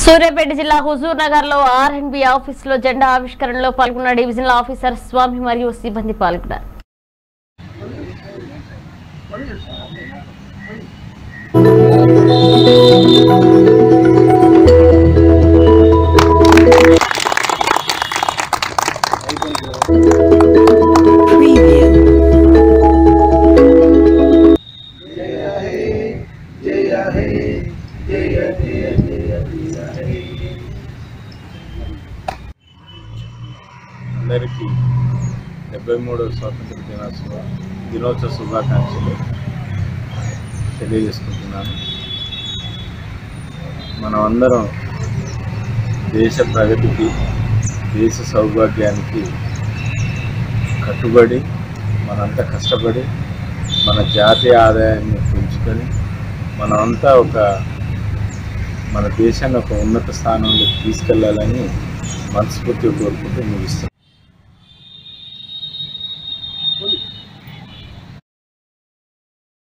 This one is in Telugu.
సూర్యాపేట జిల్లా హుజూర్ నగర్ లో ఆర్ అండ్ బి ఆఫీస్ లో జెండా ఆవిష్కరణలో పాల్గొన్న డివిజనల్ ఆఫీసర్ స్వామి మరియు సిబ్బంది పాల్గొన్నారు అందరికీ డెబ్బై మూడవ స్వాతంత్ర దినోత్సవ దినోత్సవ శుభాకాంక్షలు తెలియజేసుకుంటున్నాను మనం అందరం దేశ ప్రగతికి దేశ సౌభాగ్యానికి కట్టుబడి మనంతా కష్టపడి మన జాతీయ ఆదాయాన్ని పెంచుకొని మనమంతా ఒక మన దేశాన్ని ఒక ఉన్నత స్థానంలోకి తీసుకెళ్లాలని మనస్ఫూర్తిగా కోరుకుంటూ ముగిస్తున్నాం